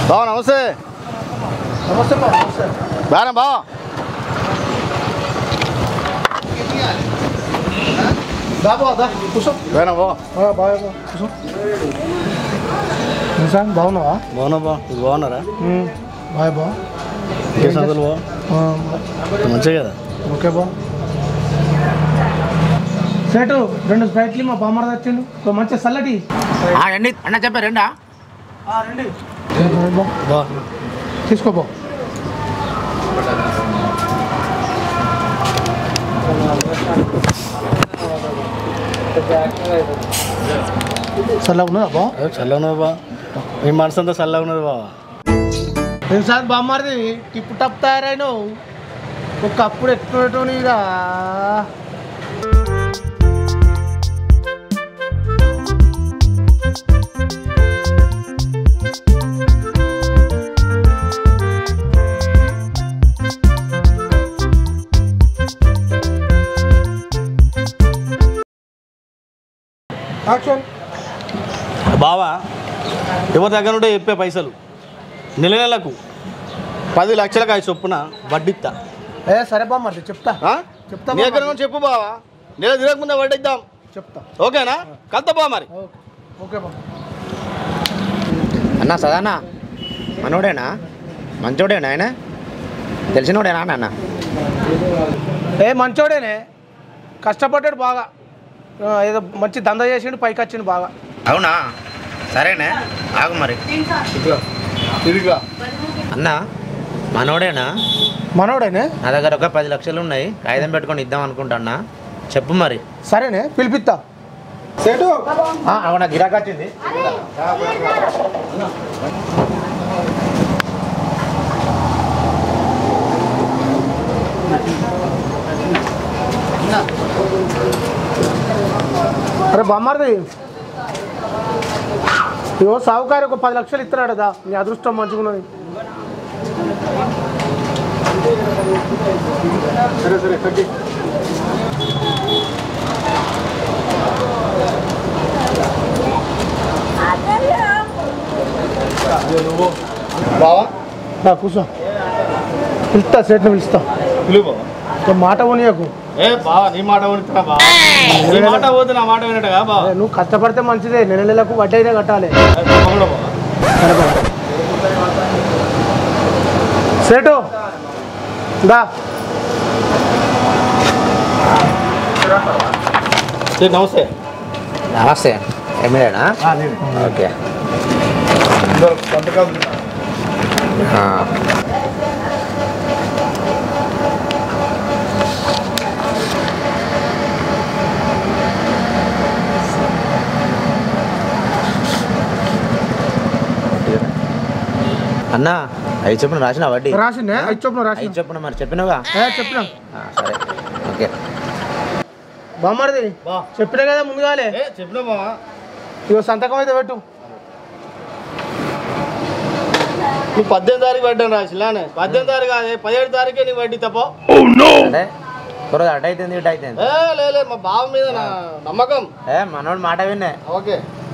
బావ నమస్తే నమస్తే బా నమస్తే బాగా బావ దా బా దా కూర్చో బాగా బావ ఆ, బాగా బా కూర్చో నిజాం బాగున్నావా బాగున్నా బా ఇది బాగున్నారా ఉమ్, బాయ్ బా ఏ సంగతులు బా ఆ, మంచిగా కదా ఓకే బా సేటు రెండు స్ప్రైట్లు మా బామ్మర్ తెచ్చిండు ఒక మంచి చల్లటి రండి అన్న చెప్పా రెండా రండి బా బా తీసుకో బా చల్లగా ఉన్నదా బా చల్లగా ఉన్నది బా మీ మనసు అంతా చల్లగా ఉన్నది బావ ఈసారి బామ్మది టిప్పు టప్ తయారైనావు ఒకప్పుడు ఎట్టుకునేటోనిగా యాక్షన్ బావా ఎవరి దగ్గర ఉంటే చెప్పే పైసలు నెల నెలకు పది లక్షలకు ఐదు చొప్పున వడ్డిస్తా ఏ సరే బామ్మది చెప్తా ఆ? చెప్తా నీ దగ్గర నుంచి చెప్పు బావా నెల తిరగకుండా వడ్డిద్దాం చెప్తా ఓకేనా కలుతా బా మరి ఓకే ఓకే బా అన్న సదానా మనోడేనా మంచోడేనా ఆయన తెలిసినోడేనా అన్న ఏ మంచోడేనే కష్టపడ్డాడు బాగా ఆ, ఏదో మంచి దంద చేసిండు పైకి వచ్చిండు బాగా అవునా సరేనే ఆగు మరి తిరిగా అన్న మనోడేనా మనోడేనే నా దగ్గర ఒక పది లక్షలు ఉన్నాయి కాగితం పెట్టుకొని ఇద్దాం అనుకుంటా చెప్పు మరి సరేనే పిలిపిస్తా సేటు ఆ, అవునా గిరాక్ వచ్చింది అరే బొమ్మది ఇగో సావుకారి ఒక పది లక్షలు ఇస్తున్నాడు కదా నీ అదృష్టం మంచుకున్నది సరే సరే కట్టి బావా రా, కూర్చో పిలుస్తా సేట్ని పిలుస్తా పిలువు బావా ఒక మాట పోనీయకు ఏ బావా నీ మాట వింటున్నా బావా నీ మాట పోతే నా మాట వినట్టుగా బావా అరే, నువ్వు కష్టపడితే మంచిదే నెల నెలకు వడ్డీ అయితే కట్టాలి తప్పకుండా బావా సరే బాబు. సేటు దా సరే, నమస్తే నమస్తే ఎమ్మెల్యేనా ఓకే ఆ. అన్నా ఐదు చొప్పున రాసిన వడ్డీ రాసిండే ఐదు చొప్పున ఐదు రాసి చొప్పున మరి చెప్పినవుగా చెప్పినా ఆ, సరే ఓకే బామ్మడిది బా చెప్పినా కదా ముందుగాలే ఏ చెప్పినా బావా ఇగో సంతకం అయితే పెట్టు నువ్వు పద్దెనిమిది తారీఖు పడ్డాను రాసిలానే పద్దెనిమిది తారీఖు కాదే పదిహేడు తారీఖే నీకు వడ్డీ తప్ప అంటే కురదు అటు అయితే ఇటు అయితే ఏ లే లే, మా బావ మీద నా నమ్మకం ఏ మనోడు మాట విన్నే ఓకే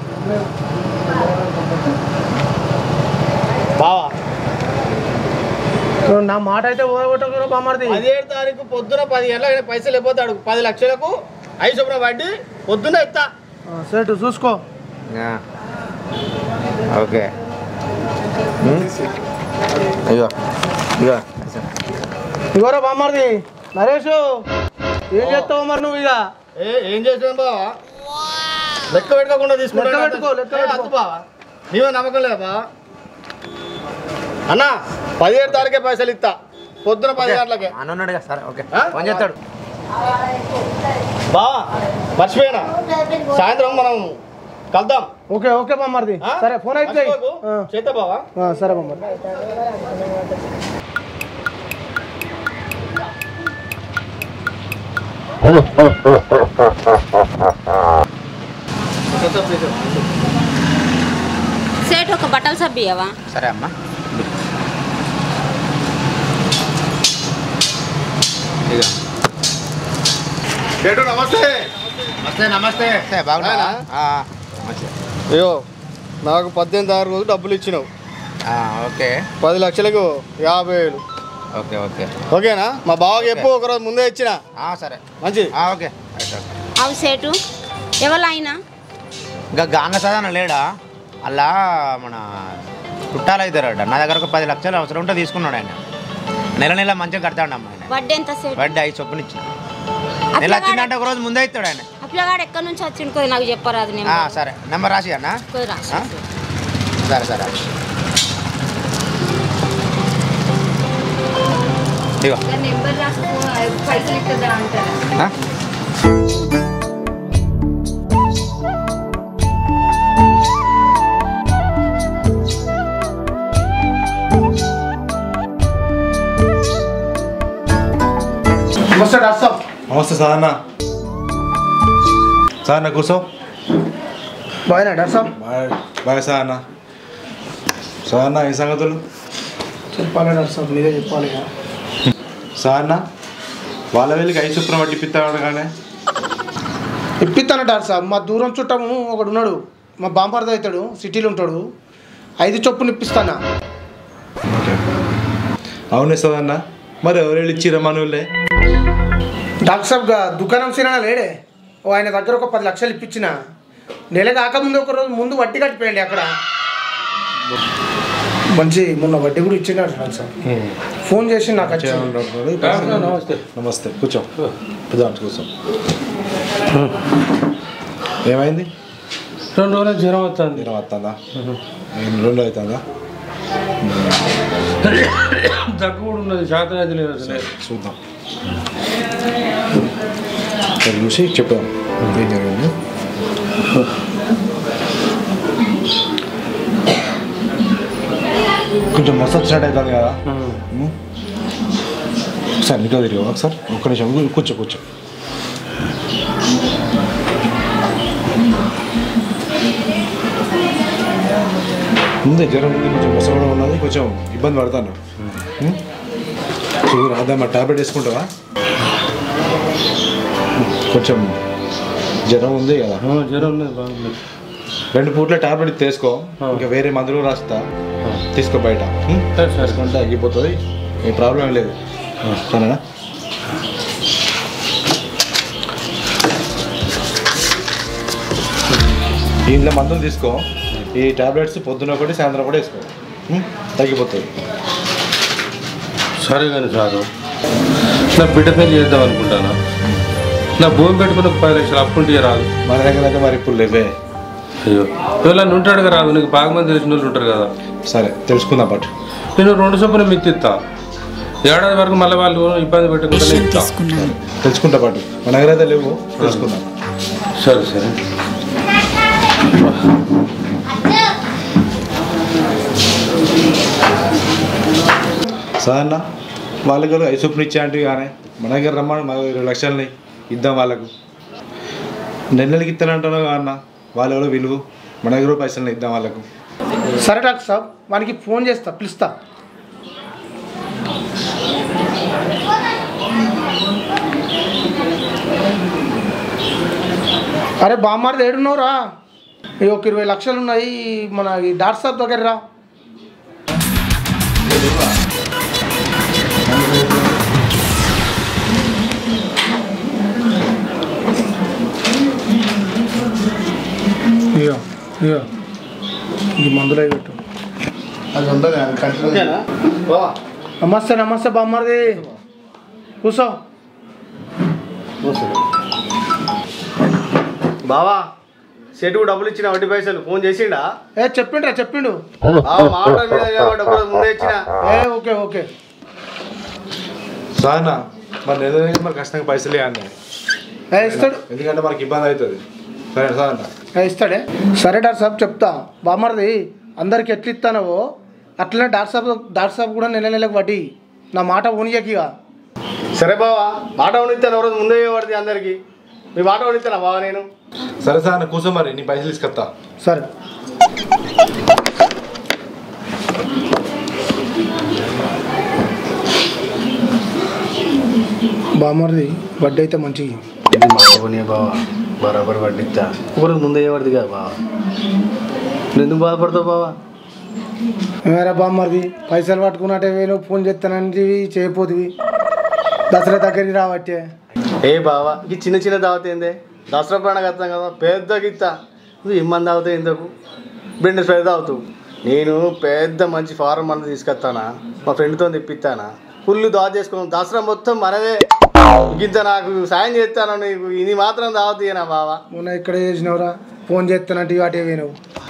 బావా ఇగో నా మాట అయితే ఓడగొట్టకు బామ్మడిది పదిహేడు తారీఖు పొద్దున పది గంటలకు పైసలు అయిపోతాడు పది లక్షలకు ఐదు చొప్పున వడ్డీ పొద్దున ఇస్తా సేటు చూసుకో ఆ. ఓకే ఉమ్. ఇగో ఇగో ఇగోరా బామ్మడిది నరేష్ ఏం చేస్తావు మరి నువ్వు ఇక ఏ ఏం చేసాను బావా లెక్క పెట్టుకోకుండా తీసుకుంటా లెక్క పెట్టుకో, లెక్క పెట్టుకో. బావా నీవే నమ్మకం లేదా బావా అన్నా పదిహేడు తారీఖే పైసలు ఇస్తా పొద్దున పది గంటలకే అనున్నాడుగా సరే ఓకే ఆ? ఫోన్ చేస్తాడు బావా మర్చిపోయినా సాయంత్రం మనం కలుద్దాం ఓకే ఓకే బామ్మడిది ఆ? సరే ఫోన్ అయితే చెయ్యి. మర్చిపోకు. ఆ. చేద్దా బావా ఆ, సరే బామ్మడి సేట్ ఒక బట్టల సబ్బు ఇవ్వవా సరే అమ్మా ఇక చేటు నమస్తే నమస్తే నమస్తే బాగున్నా బాగున్నావా? అయ్యో నాకు పద్దెనిమిది ఆరు రోజు డబ్బులు ఇచ్చినావు ఆ, ఓకే పది లక్షలకు యాభై వేలు ఓకే ఓకే ఓకేనా మా బావకి చెప్పు ఒకరోజు ముందే ఇచ్చిన ఆ, సరే మంచిది ఆ, ఓకే అయితే ఓకే. అవు సేటు ఎవరు అయినా ఇంకా గాంగ సాధారణ లేడా అలా మన చుట్టాలు అవుతారట నా దగ్గర ఒక పది లక్షలు అవసరం ఉంటే తీసుకున్నాడు ఆయన నెల నెల మంచిగా కడతాడు అమ్మ ఆయన వడ్డీ ఎంత సేటు వడ్డీ ఐదు చొప్పున ఇచ్చిన నెల వచ్చిందంటే ఒక రోజు ముందే ఇస్తాడు ఆయన ఆ పిల్లగాడు ఎక్కడి నుంచి వచ్చిండు కొద్ది నాకు చెప్పరాదు నేను ఆ, సరే నెంబర్ రాసి అన్న కొద్ది రాసి ఆ? సరే సరే ఇగో నెంబర్ రాసుకో పైసలు ఇస్తుందా అంటారా ఆ? నమస్తే డాక్టర్ సాబ్ నమస్తే సాధన సాధన కూర్చో బాగా డాక్టర్ సాబ్ బాయ్ బాయ్ సాధన సాధన ఈ సంగతులు చెప్పాలి డాక్టర్ సాబ్ మీరే చెప్పాలి ఇక. సాధన వాళ్ళ వెళ్ళి ఐదు చొప్పున వడ్డిపిస్తాడు కానీ ఇప్పిస్తాను డాక్టర్ సాబ్ మా దూరం చుట్టము ఒకడు ఉన్నాడు మా బాంబర్ద అవుతాడు సిటీలో ఉంటాడు ఐదు చొప్పున ఇప్పిస్తానా అవునే సాధన మరి ఎవరు వెళ్ళి ఇచ్చిరా మనవులే డాక్టర్ సాబ్ గా దుకాణం సినిమా లేడే ఓ ఆయన దగ్గర ఒక పది లక్షలు ఇప్పించిన నెల కాకముందు ఒక రోజు ముందు వడ్డీ కట్టిపోయండి అక్కడ మంచి మొన్న వడ్డీ కూడా ఇచ్చిండు డాక్టర్ సాబ్ ఫోన్ చేసి నాకు వచ్చి నమస్తే నమస్తే కూర్చో పెద్ద కూర్చో ఏమైంది రెండు రోజులు జ్వరం వస్తుంది జ్వరం వస్తుందా ఏం రెండు అవుతుందా దగ్గు కూడా ఉన్నది శాతం అయితే లేదు అసలు చూద్దాం సరే చూసి చెప్పాం ఏం జరిగింది కొంచెం మస్తు స్టార్ట్ అవుతుంది కదా ఉమ్. ఒకసారి ఇంకా తిరిగి ఒకసారి ఒక్క నిమిషం కూ- కూర్చో కూర్చో ఉంది జ్వరం ఉంది కొంచెం మొస కూడా ఉన్నది కొంచెం ఇబ్బంది పడతాను ఉమ్. చూడు రాదమ్మా టాబ్లెట్ వేసుకుంటావా కొంచెం జ్వరం ఉంది కదా ఆ, జ్వరం ఉన్నది బాగుంది రెండు పూట్ల టాబ్లెట్ తీసుకో ఇంకా వేరే మందులు రాస్తా తీసుకో బయట ఉం? సరే సరే తీసుకుంటే తగ్గిపోతుంది ఏ ప్రాబ్లం లేదు సరేనా ఇంట్లో మందులు తీసుకో ఈ టాబ్లెట్స్ పొద్దున ఒకటి సాయంత్రం ఒకటి వేసుకో ఉం? తగ్గిపోతుంది సరే కానీ సారు నా బిడ్డ పెళ్లి చేద్దాం అనుకుంటాను నా భూమి పెట్టుకుని ఒక పది లక్షలు అప్పు ఉంటే రాదు మన దగ్గర అయితే మరి ఇప్పుడు లేవే అయ్యో ఎవరైనా ఉంటాడు కదా రాదు నీకు బాగా మంది తెలిసిన వాళ్ళు ఉంటారు కదా సరే తెలుసుకుందాం బట్ నేను రెండు చొప్పున మిత్తిస్తా ఏడాది వరకు మళ్ళీ వాళ్ళు ఇబ్బంది పెట్టకుండా ఇస్తా తెలుసుకుంటా పాటు మన దగ్గర అయితే లేవు తెలుసుకుందాం సరే సరే సాధారణ వాళ్ళకి కూడా ఐదు చొప్పున ఇచ్చా అంటే కానీ మన దగ్గర రమ్మని మా ఇరవై లక్షలని ఇద్దాం వాళ్ళకు నెల నెలకి ఇస్తానంటున్నావు అన్న వాళ్ళు ఎవరో విలువ మన దగ్గర కూడా పైసలు ఇద్దాం వాళ్ళకు సరే డాక్టర్ సాబ్ వానికి ఫోన్ చేస్తా పిలుస్తా అరే బామ్మారిది ఏడున్నావురా ఈ ఒక ఇరవై లక్షలు ఉన్నాయి మన ఈ డాక్టర్ సాబ్ దగ్గర రా ఇగో ఇగో ఈ మందులో పెట్టు ఓకేనా బావా నమస్తే నమస్తే బామ్మది కూర్చో బావా సెటుకు డబ్బులు ఇచ్చిన వడ్డీ పైసలు ఫోన్ చేసిండా ఏ చెప్పిండ్రా చెప్పిండు బావా మాట మీద కాబట్టి ఒకరోజు ముందే ఇచ్చిన ఏ ఓకే ఓకే సాధన మరి నెల నెలకి మరి కష్టంగా పైసలే అన్న ఏ ఇస్తాడు ఎందుకంటే మనకి ఇబ్బంది అవుతుంది సరే సాధన ఏ ఇస్తాడే సరే డాక్టర్ సాబ్ చెప్తా బామ్మది అందరికి ఎట్లా ఇస్తానవో అట్లనే డాక్టర్ సాబ్ డాక్టర్ సాబ్ కూడా నెల నెలకు వడ్డీ నా మాట ఊనియకిగా సరే బావా మాట ఉండిస్తాను ఒకరోజు ముందే పడుతుంది అందరికి మీ మాట ఉండిస్తానా బావా నేను సరే సాధన కూర్చో మరి నీ పైసలు తీసుకొస్తా సరే బామ్మది వడ్డీ అయితే మంచిగా ఇది మాట పోనీ బావా బరాబర్ పడ్డిస్తా ఒకరోజు ముందే పడుతుంది కదా బావా నువ్వు ఎందుకు బాధపడతావు బావా వేరే బామ్మది పైసలు పట్టుకున్నట్టే వేలు ఫోన్ చేస్తానంటివి చేయపోతివి దసరా దగ్గరికి రావట్టే ఏ బావా ఈ చిన్న చిన్న దావత ఏందే దసరా పండుగ వస్తాం కదా పెద్ద గిత్త నువ్వు ఇమ్మంది తాగుతావు ఎందుకు బెండ స్ప్రే తాగుతావు నేను పెద్ద మంచి ఫారం మంది తీసుకొస్తానా మా ఫ్రెండ్తో తెప్పిస్తానా ఫుల్ దావ చేసుకున్నాం దసరా మొత్తం మనదే ఇంత నాకు సాయం చేస్తాను నీకు ఇది మాత్రం తాగుతాయినా బావా మొన్న ఇక్కడ చేసినవరా ఫోన్ చేస్తానంటే అటే పోయినావు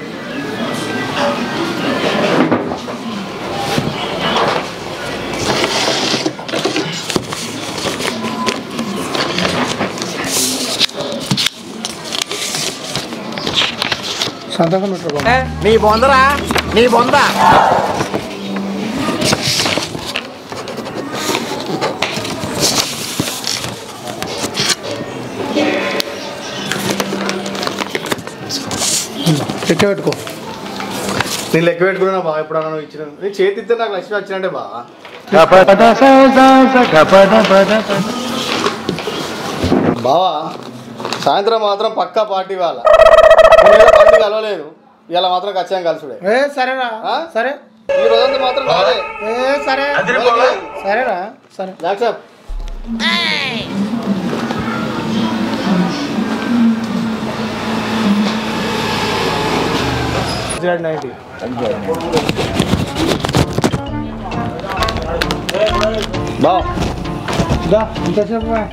సంతకం పెట్టరు బాబు నీ బొందరా నీ బొంద లెక్క పెట్టుకో నేను లెక్క పెట్టుకున్నా బావ ఎప్పుడన్నా నువ్వు ఇచ్చిన నీ చేతి ఇస్తే నాకు లక్ష్మి వచ్చినట్టే బావా బావా సాయంత్రం మాత్రం పక్కా పార్టీ వాళ్ళ పండుగ కలవలేదు ఇలా మాత్రం ఖచ్చితంగా కలుసుడే ఏ సరేరా ఆ? సరే ఈ రోజంతా మాత్రం రాలే ఏ సరే సరేరా సరే లాక్సప్ నైన్టీ బా దా ఇంతసేపు బా.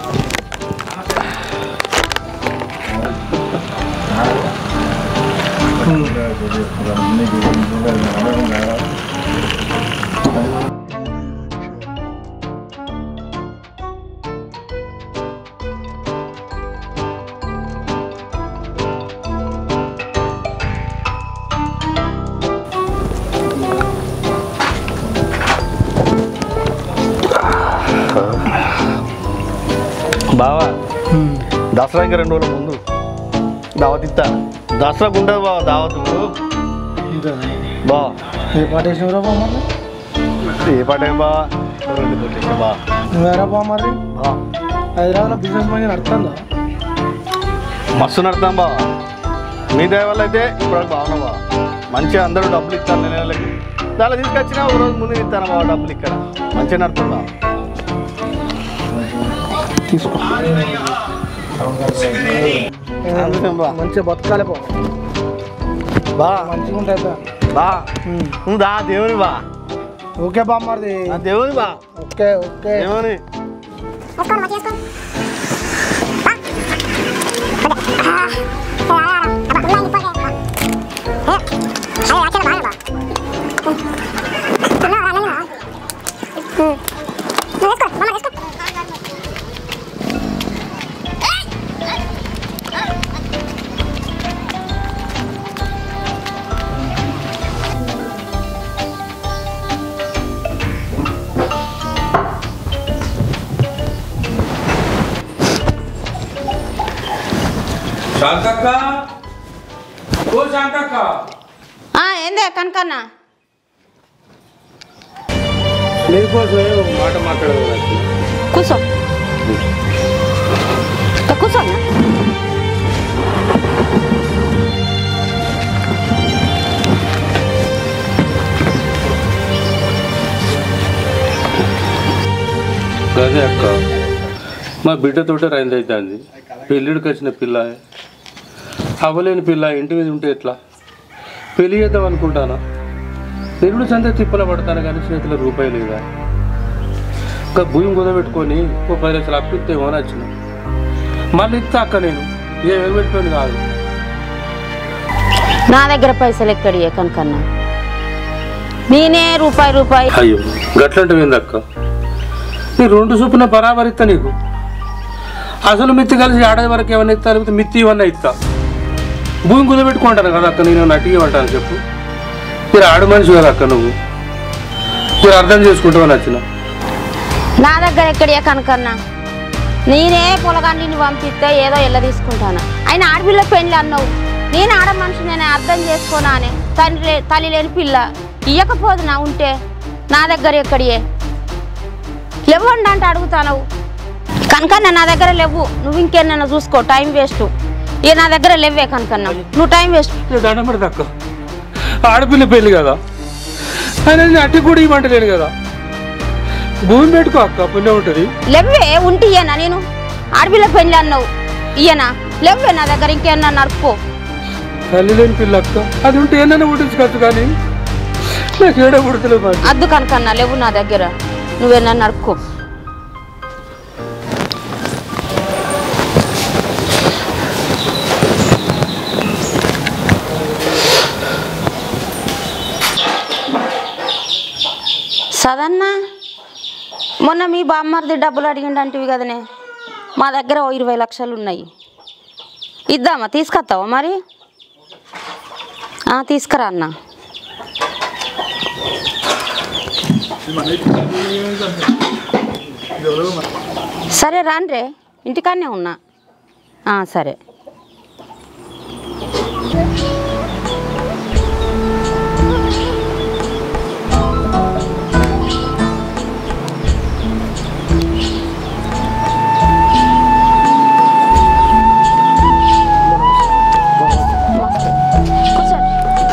బావా దసరా ఇంకా రెండు రోజుల ముందు దావత్ ఇస్తా దసరాకు ఉంటుంది బావ దావత్ ఇంతేనా? బా ఏ పాట వేసినవరా బామ్మది ఏ పాట ఏం బావా రెండు కొట్టేసిన బా నువ్వేరా బామ్మది బా. హైదరాబాద్లో బిజినెస్ మంచి నడుతుందా మస్తు నడతాం బావా మీ దయ వల్ల అయితే ఇప్పుడు బాగున్నా బావ మంచిగా అందరూ డబ్బులు ఇస్తారు నెల నెలకి దానిలో తీసుకొచ్చినా ఒక రోజు ముందు ఇస్తాను బావ డబ్బులు ఇక్కడ మంచిగా నడుతుంది బావ తీసుకో అందుకే బా మంచిగా బతకాలి బా బా మంచిగా ఉంటాయి బా. బా ఉమ్. నువ్వు దా దేవుని బా ఓకే బామ్మది నా దేవుని బా ఓకే ఓకే దేవుని శాంతక్క ఓ శాంతక్క ఆ, ఏందే కనకన్నా నీకోసమే ఒక మాట మాట్లాడదు కూర్చో ఇక్కడ కూర్చో అన్న. అదే అక్క మా బిడ్డతోటే రైంది అవుతుంది పెళ్ళిడికి వచ్చిన పిల్ల అవ్వలేని పిల్ల ఇంటి మీద ఉంటే ఎట్లా పెళ్లి చేద్దాం అనుకుంటానా నిరుడు సంత తిప్పల పడతాను కానీ చేతిలో రూపాయి లేదా ఇంకా భూమి కుదబెట్టుకొని ఓ పది లక్షలు అప్పిస్తేమో అని వచ్చిన మళ్ళీ ఇస్తా అక్క నేను ఏ ఎగబెట్టుకొని కాదు నా దగ్గర పైసలు ఎక్కడియే కనకన్నా నేనే రూపాయి రూపాయి అయ్యో గట్లంటే అక్క నీ రెండు చొప్పున బరాబర్ ఇస్తా నీకు అసలు మిత్తి కలిసి ఆడే వరకు ఏమైనా ఇస్తా లేకపోతే మిత్తి ఇవన్నీ ఇస్తా భూమి కుదబెట్టుకుంటాను కదా అక్క నేను నటికి ఇవ్వంటాను చెప్పు మీరు ఆడ మనిషి కదా అక్క నువ్వు మీరు అర్థం చేసుకుంటామని వచ్చిన నా దగ్గర ఎక్కడియే కనకన్నా నేనే పొలగాండిని పంపిస్తే ఏదో ఎల్ల తీసుకుంటాను ఆయన ఆడపిల్ల పెళ్ళి అన్నావు నేను ఆడ మనిషి నేను అర్థం చేసుకోనా అని తండ్రి లే- తల్లి లేని పిల్ల ఇయ్యకపోదు నా ఉంటే నా దగ్గర ఎక్కడియే లేవండి అంటే అడుగుతాను కనకన్నా నా దగ్గర లేవు నువ్వు ఇంకేనన్నా చూసుకో టైం వేస్ట్ ఇక నా దగ్గర లేవే కనకన్నా నువ్వు టైం వేస్ట్ నేను దండం పెడతా అక్క ఆడపిల్ల పెళ్ళి కదా ఆయన నేను అట్టి కూడా ఇవ్వమంటలేను కదా భూమి పెట్టుకో అక్క పుణ్యం ఉంటుంది లేవే ఉంటే ఇయ్యనా నేను ఆడపిల్ల పెళ్ళి అన్నావు ఇయ్యనా లేవే నా దగ్గర ఇంకేమన్నా నరుక్కో తల్లి లేని పిల్ల అక్క అది ఉంటే ఏదైనా పుట్టించుకోవచ్చు కానీ నాకు ఏడా పుడతలేదు మరి అద్దు కనుకన్నా లేవు నా దగ్గర నువ్వేనా నరుక్కో సదన్న మొన్న మీ బామ్మర్ది డబ్బులు అడిగిండంటివి కదనే మా దగ్గర ఓ ఇరవై లక్షలు ఉన్నాయి ఇద్దామా తీసుకొస్తావా మరి ఆ, తీసుకురా అన్న సరే రాన్రే ఇంటికాడనే ఉన్నా ఆ, సరే కూర్చోండి.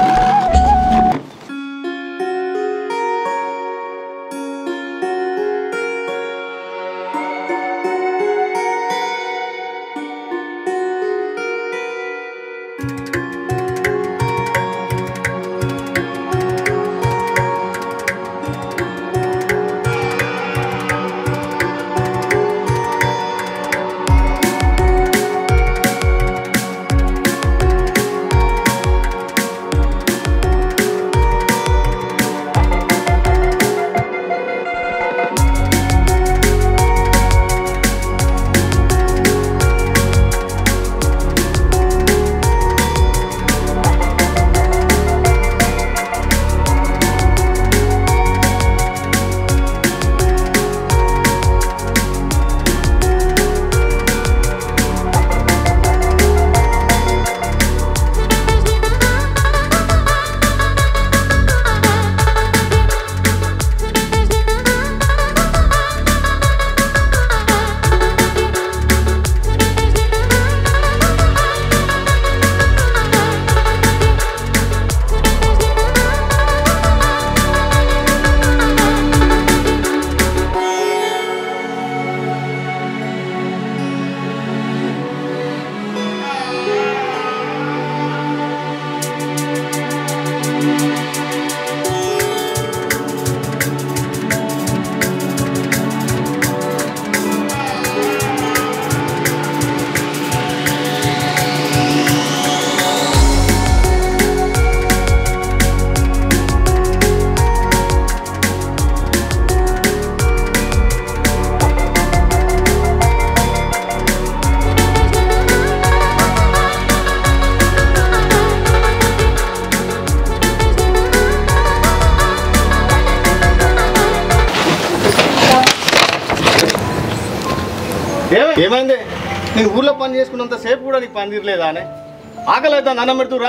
ఏమై- ఏమైంది నేను ఊర్లో పని చేసుకున్నంత సేపు కూడా నీకు పని తీరలేదా అనే ఆకలి అవుతా అన్నం పెడుతురా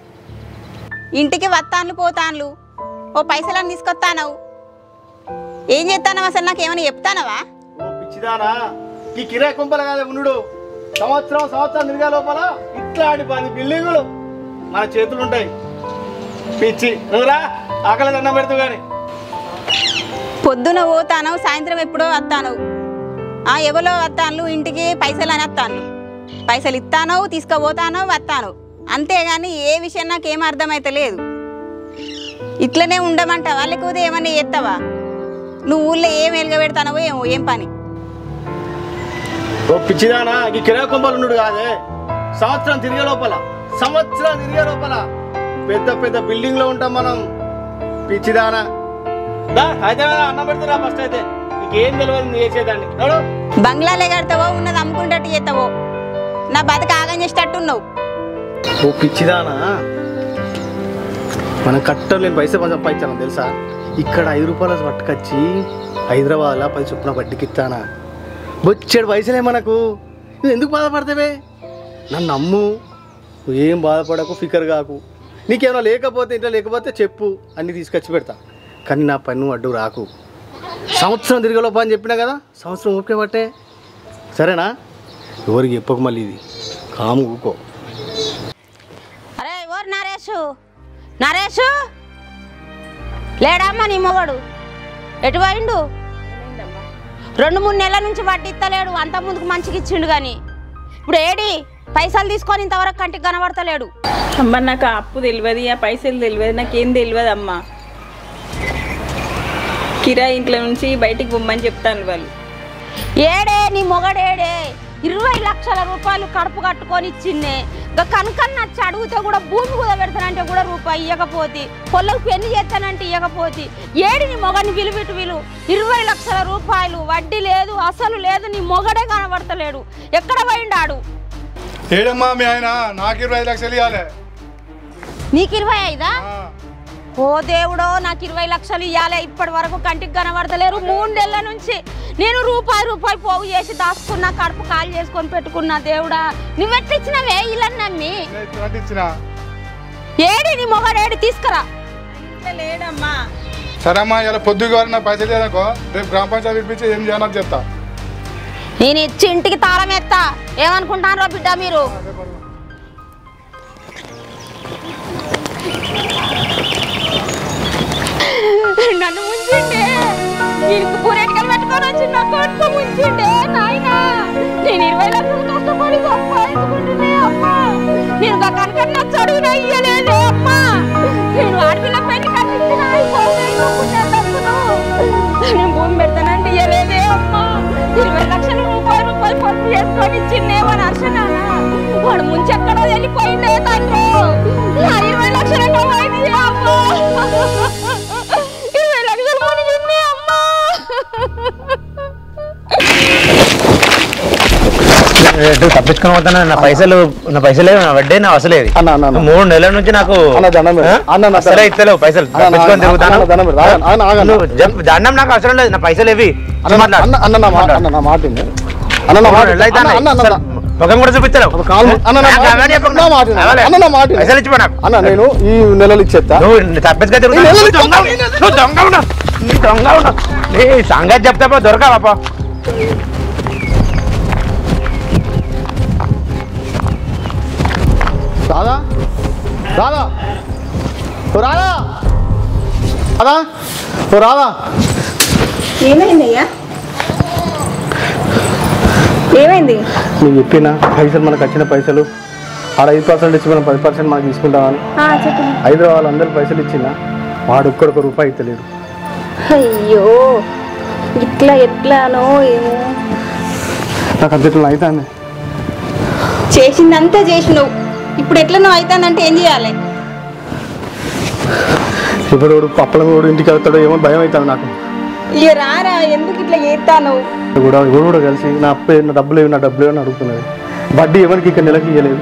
ఇంటికి వత్తాన్లు పోతాన్లు ఓ పైసలను తీసుకొస్తాను ఏం చేస్తానవు అసలు నాకు ఏమైనా చెప్తానవా ఓ పిచ్చిదానా ఈ కిరాయి కుంపల కాదే ఉండు సంవత్సరం సంవత్సరం తిరిగే లోపల ఇట్లాంటి పది బిల్డింగులు మన చేతులు ఉంటాయి పిచ్చి నువ్వురా ఆకలి అన్నం పెడుతూ కానీ పొద్దున పోతాను సాయంత్రం ఎప్పుడో వస్తాను ఆ ఎవరో వస్తాను ఇంటికి పైసలు అని వస్తాను పైసలు ఇస్తాను తీసుకుపోతాను వస్తాను అంతేగాని ఏ విషయం నాకు ఏం అర్థమైతే లేదు ఇట్లనే ఉండమంటావా లేకపోతే ఏమన్నా చేస్తావా నువ్వు ఊళ్ళో ఏం ఎలుగబెడతానవో ఏమో ఏం పని ఓ పిచ్చిదానా ఈ కిరాయి కుంపలు ఉన్నాడు కాదే సంవత్సరం తిరిగే లోపల సంవత్సరం తిరిగే లోపల పెద్ద పెద్ద బిల్డింగ్ లో ఉంటాం మనం పిచ్చిదానా దా అయితే అన్నం పెడుతురా ఫస్ట్ అయితే నీకేం తెలియదు నువ్వు చేసేదాన్ని నడు బంగ్లాలే కడతావో ఉన్నది అమ్ముకుంటట్టు చేస్తావో నా బతుక ఆగం చేసేటట్టున్నావు ఓ పిచ్చిదానా మనం కట్టం లేని పైసలు మనం సంపాదించాను తెలుసా ఇక్కడ ఐదు రూపాయలు పట్టుకొచ్చి హైదరాబాద్లో పది చొప్పున వడ్డీకిస్తానా బొచ్చాడు పైసలే మనకు నువ్వు ఎందుకు బాధపడతావే నన్ను నమ్ము నువ్వు ఏం బాధపడకు ఫికర్ కాకు నీకేమైనా లేకపోతే ఇంట్లో లేకపోతే చెప్పు అన్నీ తీసుకొచ్చి పెడతా కానీ నా పని నువ్వు అడ్డు రాకు సంవత్సరం తిరగలోపా అని చెప్పినా కదా సంవత్సరం ఊపికే పట్టే సరేనా ఎవరికి చెప్పకు మళ్ళీ ఇది కాము ఊకో అరే ఓర్ నరేష్ నరేష్ లేడమ్మా నీ మొగడు ఎటు పోయిండు రెండు మూడు నెలల నుంచి వడ్డీ ఇస్తలేడు అంత ముందుకు మంచిగా ఇచ్చిండు కానీ ఇప్పుడు ఏడి పైసలు తీసుకొని ఇంతవరకు కంటికి కనబడతలేడు అమ్మ నాకు ఆ అప్పు తెలియదు ఆ పైసలు తెలియదు నాకేం తెలియదు అమ్మ కిరాయి ఇంట్లో నుంచి బయటికి పొమ్మని చెప్తాను వాళ్ళు ఏడే నీ మొగడేడే ఇరవై లక్షల రూపాయలు కడుపు కట్టుకొని ఇచ్చిండే ఇంకా కనుకన్న వచ్చి అడిగితే కూడా భూమి కూడా పెడతానంటే కూడా రూపాయి ఇవ్వకపోతే పొలకు పెళ్లి చేస్తానంటే ఇవ్వకపోతే ఏడి నీ మొగని విలువిటు విలు ఇరవై లక్షల రూపాయలు వడ్డీ లేదు అసలు లేదు నీ మొగడే కనబడతలేడు ఎక్కడ పోయిండాడు ఏడమ్మా మీ ఆయన నాకు ఇరవై ఐదు లక్షలు ఇవ్వాలి నీకు ఇరవై ఐదా ఓ దేవుడో నాకు ఇరవై లక్షలు ఇవ్వాలి ఇప్పటి వరకు కంటికి కనబడతలేరు మూడేళ్ల నుంచి నేను రూపాయి రూపాయి పోగు చేసి దాచుకున్నా కడుపు కాలు చేసుకొని పెట్టుకున్నా దేవుడా నువ్వెట్టిచ్చినవే ఇలా నమ్మి ఇచ్చిన ఏడి నీ మొగడేడి తీసుకురా ఇంట్లో లేడమ్మా సరే అమ్మా ఇలా పొద్దుగా నా పైసలు లేదనుకో రేపు గ్రామ పంచాయతీ పిలిపించి ఏం చేయాలని చెప్తా నేను ఇచ్చి ఇంటికి తాళం ఎత్తా ఏమనుకుంటారో బిడ్డ మీరు నన్ను ముంచిండే దీనికి పూరెట్టుకలు పెట్టుకొని వచ్చి నా కొడుకు ముంచిండే నాయనా నేను ఇరవై లక్షలు కష్టపడి సంపాదించుకుంటున్నా అమ్మా నేను ఒక కనకన్న చదువున ఇయ్యలేదే అమ్మా నేను ఆడపిల్ల పెళ్లి కట్టించిన నేను భూమి పెడతానంటే ఇయ్యలేదే అమ్మా ఇరవై లక్షల రూపాయలు రూపాయలు పొరుగు చేసుకొని చిన్నేమని అర్చనానా వాడు ముంచెక్కడో వెళ్ళిపోయిందే తండ్రి నా ఇరవై లక్షల పోయింది అమ్మా ఇరవై లక్షలు మునిగింది అమ్మా తప్పించుకొని పోతాను నా పైసలు నా పైసలు నా వడ్డే నా అసలేదు అన్న, అన్న, అన్న. మూడు నెలల నుంచి నాకు అన్న, దండం పెడు. ఆ? అన్న, అన్న, అసలే ఇస్తలేవు పైసలు అన్న, అన్న, తప్పించుకొని అన్న, తిరుగుతాను అన్న, దండం పెడు. ఆగండి, ఆగండి, ఆగండి. నువ్వు జప్- దండం నాకు అవసరం లేదు నా పైసలు ఇవి అన్న మాట్లాడు. అన్న అన్న నా మాట అన్న నా మాట విను. అన్న నా మూడు మాట నెలలు అయితే అన్న అన్న అన్న, అన్న ముఖం కూడా చూపించలేవు ఒక కాలు అన్న నా నాకు మాట అవన్నీ చెప్పకు. నా మాట విను. అవలే. అన్న నా మాట విను. పైసలు ఇచ్చిపో నాకు అన్న నేను ఈ నెలలు ఇచ్చేస్తా నువ్వు తప్పించుకొని తిరుగుతావు నేను నువ్వు దొంగ నువ్వు దొంగ ఉన్నావు నీ దొంగ ఉన్నావు నీ సంగతి చెప్తే పో దొరకావా రాదా రాదా ఓ రాదా రాదా ఓ రాదా ఏమైందయ్యా ఏమైంది నీకు చెప్పిన పైసలు మనకు వచ్చిన పైసలు ఆడ ఐదు పర్సెంట్ ఇచ్చి మనం పది పర్సెంట్ మనకి తీసుకుంటామని చెప్పు హైదరాబాద్ అందరు పైసలు ఇచ్చిన వాడు ఒక్కడొక రూపాయి ఇస్తలేడు అయ్యో ఇట్లా ఎట్లానో ఏమో నాకు అంత ఇట్లా అవుతుంది చేసిందంతా చేసినావు ఇప్పుడు ఎట్లనో అవుతుందంటే ఏం చేయాలి ఇప్పుడు పప్పలం కూడా ఇంటికి వెళ్తాడో ఏమో భయం అవుతుంది నాకు ఇక రారా ఎందుకు ఇట్లా చేస్తాను కూడా ఎవరు కూడా కలిసి నా అప్పు నా డబ్బులు ఏవి నా డబ్బులు ఏమని అడుగుతున్నది వడ్డీ ఎవరికి ఇక్కడ నెలకి ఇవ్వలేదు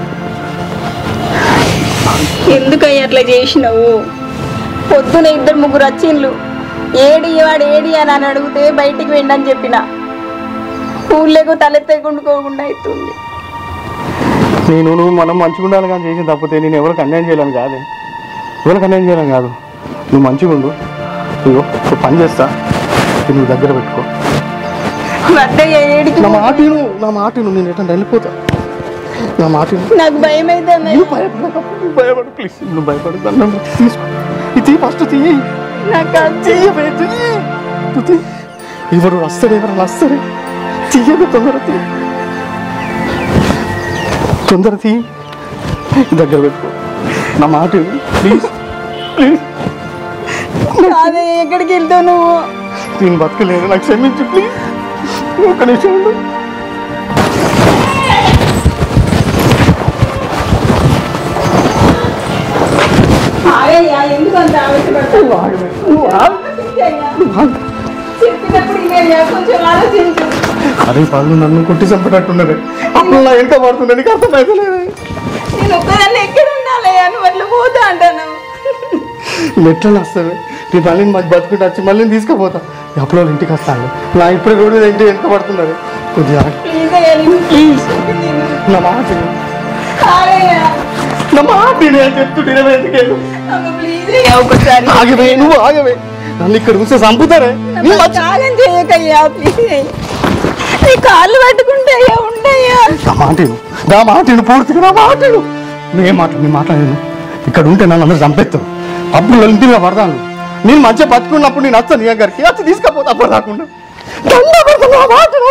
ఎందుకయ్యా అట్లా చేసినావు పొద్దున ఇద్దరు ముగ్గురు వచ్చిండ్లు ఏడి వాడు ఏడి అని అని అడిగితే బయటికి వెండని చెప్పిన ఊళ్ళేకు తలెత్తకుండుకోకుండా అవుతుంది నేను నువ్వు మనం మంచిగా ఉండాలి కానీ చేసిన తప్పితే నేను ఎవరికి అన్యాయం చేయాలని కాదే ఎవరికి అన్యాయం చేయాలని కాదు నువ్వు మంచిగా ఉండు ఇగో ఒక పని చేస్తా ఇది నువ్వు దగ్గర పెట్టుకో వద్దయ్యా ఏడికి నా మాట విను నా మాట విను నేను ఎట్లా వెళ్ళిపోతా నా మాట విను నాకు భయం అయితే నువ్వు భయపడకు, నువ్వు భయపడు ప్లీజ్ నువ్వు భయపడు దండం పెట్టి తీసుకో ఇది ఫస్ట్ తీయి నాకు అది తీయవే తీయి నువ్వు తీయి. ఎవరు వస్తాడు ఎవరు వస్తాడు తీయవే తొందర తీయి తొందర తీయి దగ్గర పెట్టుకో నా మాట విను ప్లీజ్ ప్లీజ్ కాదే ఎక్కడికి వెళ్తావు నువ్వు నేను బతకలేదు నాకు క్షమించు ప్లీజ్ ఒక్క నిమిషం ఉండు ఆగయ్యా ఎందుకు అంత ఆవేశపడతావు నువ్వు ఆగు. చెప్పినప్పుడు ఇంకా కొంచెం ఆలోచించు అరే వాళ్ళు నన్ను కొట్టి చంపేటట్టున్నది అప్పుడు నా ఎంత పడుతుంది నీకు అర్థమైతలేదు నేను ఒక్కదాన్ని ఎక్కడ ఉండాలి నువ్వు అట్లా పోతా అంటాను ఎట్లా వస్తుంది నీ మళ్ళీ మాకు బతుకుంటే వచ్చి మళ్ళీ తీసుకుపోతా అప్పుడు వాళ్ళు ఇంటికి వస్తాను నా ఇప్పుడు కూడా ఇంటి ఎంత పడుతున్నది కొద్దిగా ఆగు. ప్లీజ్ అయ్యా నేను ప్లీజ్ నా మాట విను. ఆగయ్యా నా మాట విను అని చెప్తుంటే నేను ఎందుకు వెళ్ళు? అమ్మ ప్లీజ్ అయ్యా ఒకసారి ఆగవే నువ్వు ఆగవే నన్ను ఇక్కడ చూస్తే చంపుతారే నువ్వు వచ్చి- త్యాగం చేయకయ్యా ప్లీజ్ నీ కాళ్ళు పట్టుకుంటే అయ్యా ఉండయ్యా నా మాట విను. నా మాట విను పూర్తిగా నా మాట విను. నువ్వేం మాట నీ మాట్లాడాను ఇక్కడ ఉంటే నన్ను అందరూ చంపేస్తాను అప్పుడు ఇంటి మీద పడతాను నేను మంచిగా బతుకున్నప్పుడు నేను వస్తాను నీ దగ్గరికి వచ్చి తీసుకపోతా అప్పుడు రాకుండా దండ పెడతాను, నా మాటలు.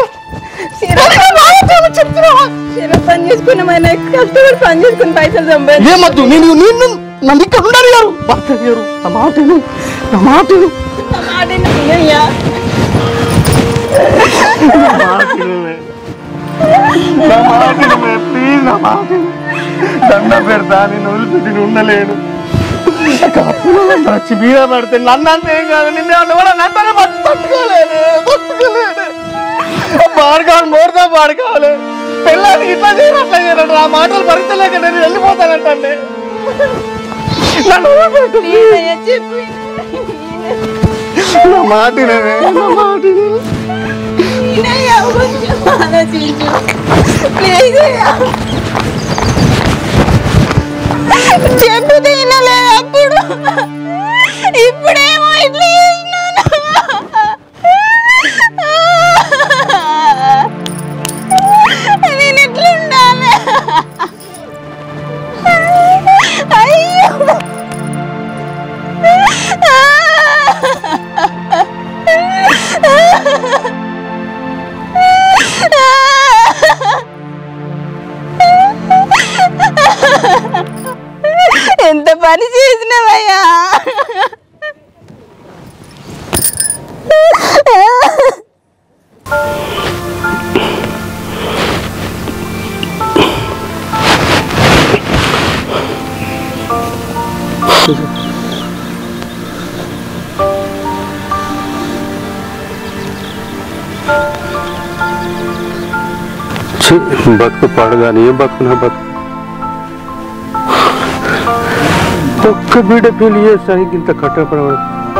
చిన్న పని చేసుకున్నామైనా కష్టపడి పని చేసుకుని పైసలు సంపాదించి ఏమద్దు నేను నేను నన్ను ఇక్కడ ఉండరు గారు బతకరు నా మాటలు నా మాటలు నా మాట వినయ్యా. నా మాటలు ప్లీజ్ నా మాటలు దండ పెడతా నేను వదిలిపెట్టి ఉండలేను వచ్చి మీద పడితే నన్ను అంటే ఏం కాదు నిన్ను అన్న కూడా నన్ను తట్టుకోలేను తట్టుకోలేను పాడుకోవాలి మోరుతో పాడుకోవాలి పిల్లలకి ఇట్లా చేయరు అట్లా చేయరు ఆ మాటలు భరించలేక నేను వెళ్ళిపోతానంటే నన్ను వదిలిపెట్టు. ప్లీజ్ అయ్యా చెప్పు నా మాట వినవే, నా మాట వినవే. వినయ్యా, కొంచెం ఆలోచించు ప్లీజ్ అయ్యా చెప్పు తినలే అప్పుడు ఇప్పుడేమో ఇట్లా చేసినాను నేను ఎట్లా ఉండాలి అయ్యో ఎంత పని చేసినవయ్యా ఛీ, బతుకు పాడుగాని ఏం బతుకున్నా బతుకు ఒక్క బిడ్డ పెళ్లి చేస్తానికి ఇంత కట్టపడవడం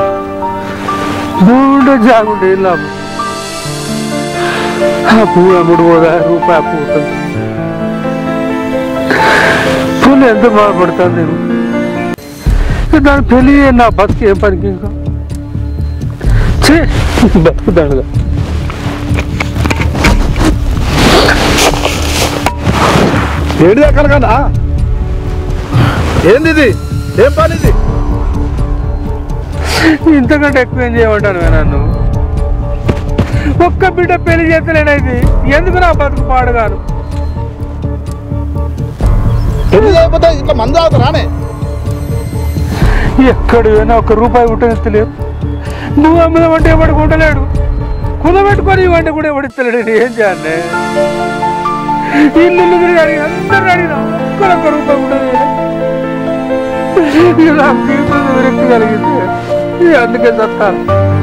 మూడు జాగుండే ఏం లాభం ఆ పువ్వు అమ్ముడు పోదా రూపాయి అప్పు ఉంటుంది పువ్వులు ఎంత బాధపడతాను నేను దాని పెళ్లి చేయ- నా బతుకు ఏం పనికి ఇంకా ఛీ, బతుకుతాడుగా ఏడు ఎక్కడ కదా ఏంది ఇది ఏం పని ఇది ఇంతకంటే ఎక్కువ ఏం చేయమంటాను నన్ను ఒక్క బిడ్డ పెళ్లి చేస్తలేనైతే ఎందుకు నా బతుకు పాడుగాను పెళ్లి చేయకపోతే ఇట్లా మంది అవుతారానే ఎక్కడ పోయినా ఒక్క రూపాయి పుట్టనిస్తలేవు నువ్వు అమ్మదమంటే ఎవడు కొంటలేడు కుదబెట్టుకొని ఇవ్వండి కూడా ఎవడిస్తలేడు నేను ఏం చేయాలి ఇల్లు ఇల్లు తిరిగి అడిగి అందరిని అడిగినా ఒక్కరొక్క రూపాయి కూడా లేదు. ఇక నాకు జీవితంలో విరక్తి కలిగింది ఇక అందుకే చస్తాను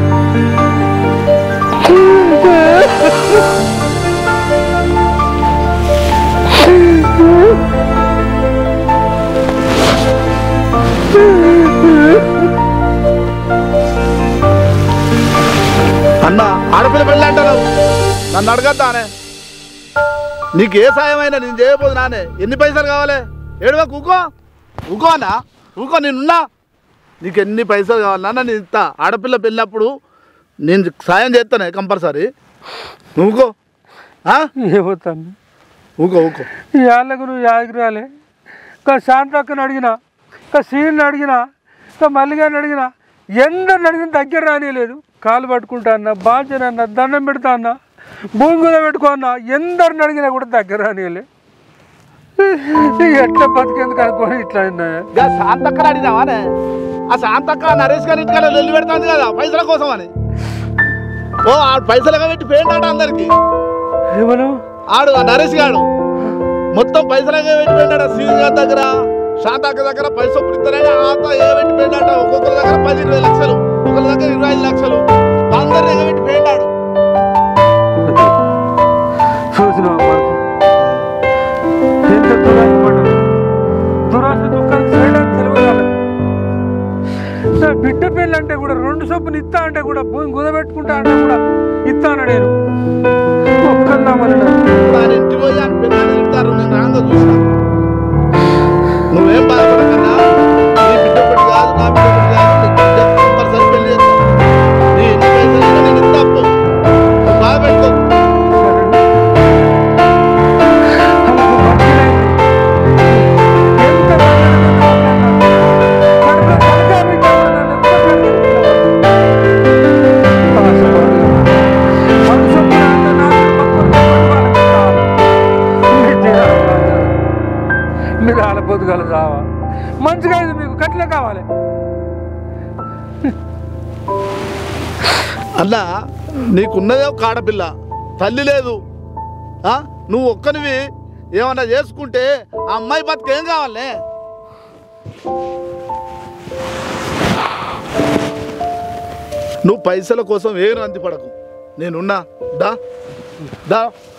అన్న ఆడపిల్ల పెళ్ళి అంటారు నన్ను అడగద్దానే నీకు ఏ సాయమైనా నేను చేయబోదు నానే ఎన్ని పైసలు కావాలి ఏడువా ఊకో ఊకో అన్న ఊకో నేనున్నా నీకు ఎన్ని పైసలు కావాలి నాన్న నేను ఇస్తా ఆడపిల్ల పెళ్ళినప్పుడు నేను సాయం చేస్తానే కంపల్సరీ ఊకో ఆ? ఏమవుతాను ఊకో ఊకో ఈ వాళ్ళకు నువ్వు యాదగిరి రాలే ఇంకా శాంతక్కని అడిగినా ఇంకా సీని అడిగినా ఇంకా మల్లిగాని అడిగినా ఎందరిని అడిగిన దగ్గర రానియలేదు కాలు పట్టుకుంటా అన్న బాధ్యత అన్న దండం పెడతా అన్న భూమి మీద పెట్టుకో అన్న ఎందరిని అడిగినా కూడా దగ్గర రానియలే ఎట్లా బతికేందుకు అనుకోని ఇట్లా అయిందా ఇక శాంతక్క అడిగినావానే ఆ శాంతక్క నరేష్ గారి ఇంటికాడ వెళ్ళి పెడతాంది కదా పైసల కోసం అని ఓ ఆ పైసలు ఎగబెట్టి పోయిండట అందరికి ఎవరు ఆడు ఆ నరేష్ గాడు మొత్తం పైసలు ఎగబెట్టి పోయిండట సీన్ గారి దగ్గర శాంతక్క దగ్గర పైసలు పుడతారని ఆత ఎగబెట్టి పోయిండట ఒక్కొక్కరి దగ్గర పది ఇరవై లక్షలు ఒకరి దగ్గర ఇరవై ఐదు లక్షలు అందరు ఎగబెట్టి పోయిండాడు చూసినావా మనసు ఎంత దురాశ పడ్డా దురాశ దుఃఖానికి చేయడానికి తెలియదు నా బిడ్డ పెళ్ళి అంటే కూడా రెండు సొప్పులు ఇస్తా అంటే కూడా భూమి కుదబెట్టుకుంటా అంటే కూడా ఇస్తాను నేను ఒక్కరినామని దాని ఇంటికి పోయి ఆయన పిల్లలు తిడతారు నేను రాంగా చూసిన నువ్వేం బాధపడకన్నా నీ బిడ్డ ఒకటి కాదు నా బిడ్డ ఒకటి కాదు నీ బిడ్డ కంపల్సరీ పెళ్లి చేస్తాను నీ ఎన్ని పైసలు అయినా నేను ఇస్తా అప్పు నువ్వు బాధ పెట్టుకో ఎంత మంచిగా అయింది మీకు కట్లే కావాలి అన్న నీకున్నదే ఒక ఆడపిల్ల తల్లి లేదు ఆ? నువ్వు ఒక్కనివి ఏమన్నా చేసుకుంటే ఆ అమ్మాయి బతుకేం కావాలనే నువ్వు పైసల కోసం ఏ రంది పడకు నేనున్నా దా దా